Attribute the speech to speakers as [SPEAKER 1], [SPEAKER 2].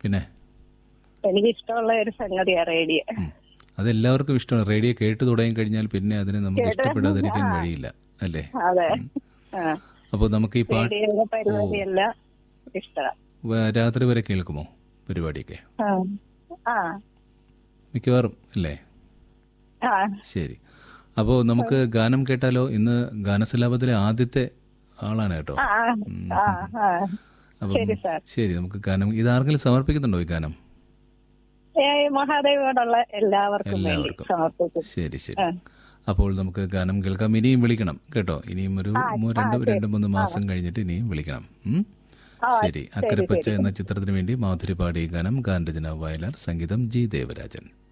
[SPEAKER 1] പിന്നെ
[SPEAKER 2] എനിക്ക് ഇഷ്ടമുള്ള ഒരു സംഗതിയാ റേഡിയോ
[SPEAKER 1] ഉം. അതെല്ലാവർക്കും ഇഷ്ടമാണ് റേഡിയോ കേട്ട് തുടങ്ങി കഴിഞ്ഞാൽ പിന്നെ അതിനെ നമുക്ക് ഇഷ്ടപ്പെടാതിരിക്കാൻ വഴിയില്ല അല്ലേ
[SPEAKER 2] അതെ ആ
[SPEAKER 1] അപ്പോൾ നമുക്ക് ഈ പാട്ട്
[SPEAKER 2] റേഡിയോയുടെ പരിപാടിയെല്ലാം ഇഷ്ടമാണ്
[SPEAKER 1] വ- രാത്രി വരെ കേൾക്കുമോ പരിപാടിയൊക്കെ
[SPEAKER 2] ആ ആ
[SPEAKER 1] മിക്കവാറും അല്ലേ
[SPEAKER 2] ആ
[SPEAKER 1] ശരി അപ്പോൾ നമുക്ക് ഗാനം കേട്ടാലോ ഇന്ന് ഗാനസലാപത്തിലെ ആദ്യത്തെ ആളാണ് കേട്ടോ
[SPEAKER 2] ആ ആ ആ
[SPEAKER 1] അപ്പം
[SPEAKER 2] ശരി സാർ
[SPEAKER 1] ശരി നമുക്ക് ഗാനം ഇതാർക്കെങ്കിലും സമർപ്പിക്കുന്നുണ്ടോ ഈ ഗാനം
[SPEAKER 2] ഏ, മഹാദേവോടുള്ള എല്ലാവർക്കും വേണ്ടി
[SPEAKER 1] എല്ലാവർക്കും.
[SPEAKER 2] സമർപ്പിക്കും
[SPEAKER 1] ശരി ശരി അപ്പോൾ നമുക്ക് ഗാനം കേൾക്കാം ഇനിയും വിളിക്കണം കേട്ടോ ഇനിയും ഒരു മൂ- രണ്ട് രണ്ട് മൂന്ന് മാസം കഴിഞ്ഞിട്ട് ഇനിയും വിളിക്കണം ഉം? ശരി അക്കരപ്പച്ച എന്ന ചിത്രത്തിന് വേണ്ടി മാധുരി പാടിയ ഗാനം ഗാനരചന വയലാർ സംഗീതം ജി ദേവരാജൻ